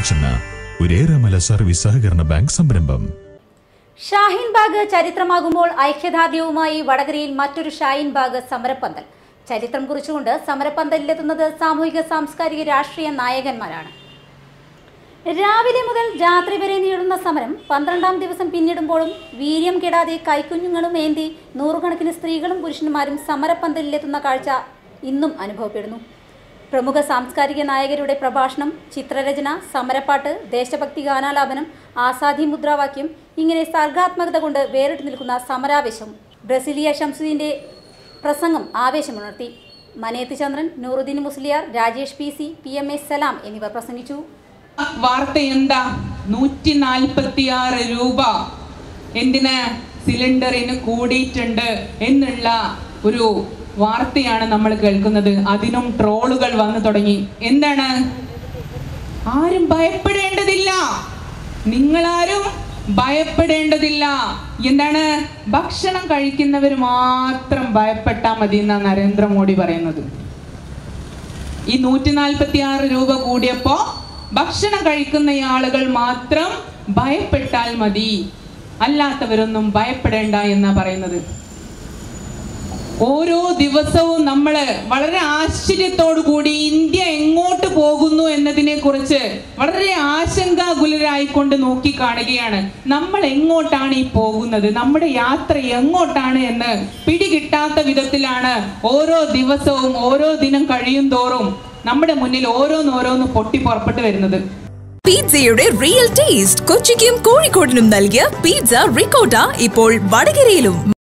junction ഒരേറെമല service സഹകരണ bank സംരംഭം ഷാഹീൻ ബാഗ് ചരിത്രമാകുമ്പോൾ ഐക്യദാർഢ്യവുമായി വടകരയിൽ മറ്റൊരു ഷാഹീൻ ബാഗ് സമരപ്പന്തൽ ചരിത്രം കുറിച്ചുകൊണ്ട് സമരപ്പന്തലിലെത്തുന്നത് സാമൂഹിക സാംസ്കാരിക രാഷ്ട്രീയ നായകന്മാരാണ് രാവിലെ മുതൽ രാത്രി വരെ നീളുന്ന സമരം പന്ത്രണ്ടാം ദിവസം പിന്നിടുമ്പോഴും വീര്യം കെടാതെ കൈക്കുഞ്ഞുങ്ങളും ഏന്തി നൂറുകണക്കിന് സ്ത്രീകളും പുരുഷന്മാരും സമരപ്പന്തലിലെത്തുന്ന കാഴ്ച ഇന്നും അനുഭവപ്പെടുന്നു പ്രമുഖ സാംസ്കാരിക നായകരുടെ പ്രഭാഷണം ചിത്രരചന സമരപ്പാട്ട് ദേശഭക്തി ഗാനാലാപനം ആസാദി മുദ്രാവാക്യം ഇങ്ങനെ സർഗാത്മകത കൊണ്ട് വേറിട്ട് നിൽക്കുന്ന സമരാവേശം ബ്രസീലിയ ഷംസുദ്ദീൻ്റെ പ്രസംഗം ആവേശമുണർത്തി Maneth Chandran Nooruddin Musliyar Rajesh P C P M S Salam എന്നിവർ പ്രസംഗിച്ചു വാർത്ത എന്താ നൂറ്റി നാൽപ്പത്തി ആറ് രൂപ എന്തിന് സിലിണ്ടറിന് കൂടിയിട്ടുണ്ട് എന്നുള്ള ഒരു വാർത്തയാണ് നമ്മൾ കേൾക്കുന്നത് അതിനും ട്രോളുകൾ വന്നു തുടങ്ങി എന്താണ് ആരും ഭയപ്പെടേണ്ടതില്ല നിങ്ങളാരും ഭയപ്പെടേണ്ടതില്ല എന്താണ് ഭക്ഷണം കഴിക്കുന്നവർ മാത്രം ഭയപ്പെട്ടാ മതി എന്നാണ് നരേന്ദ്രമോദി പറയുന്നത് ഈ നൂറ്റി നാൽപ്പത്തി ആറ് രൂപ കൂടിയപ്പോ ഭക്ഷണം കഴിക്കുന്ന ആളുകൾ മാത്രം ഭയപ്പെട്ടാൽ മതി അല്ലാത്തവരൊന്നും ഭയപ്പെടേണ്ട എന്നാ പറയുന്നത് ഓരോ ദിവസവും നമ്മൾ വളരെ ആശ്ചര്യത്തോടു കൂടി ഇന്ത്യ എങ്ങോട്ട് പോകുന്നു എന്നതിനെ കുറിച്ച് വളരെ ആശങ്കാകുലരായിക്കൊണ്ട് നോക്കി കാണുകയാണ് നമ്മൾ എങ്ങോട്ടാണ് ഈ പോകുന്നത് നമ്മുടെ യാത്ര എങ്ങോട്ടാണ് എന്ന് പിടികിട്ടാത്ത വിധത്തിലാണ് ഓരോ ദിവസവും ഓരോ ദിനം കഴിയും തോറും നമ്മുടെ മുന്നിൽ ഓരോന്നോരോന്ന് പൊട്ടി പുറപ്പെട്ടു വരുന്നത് പിസ്സയുടെ റിയൽ ടേസ്റ്റ് കൊച്ചിക്കും കോഴിക്കോടിനും നൽകിയ പിസ്സ റിക്കോട്ട ഇപ്പോൾ വടകരയിലും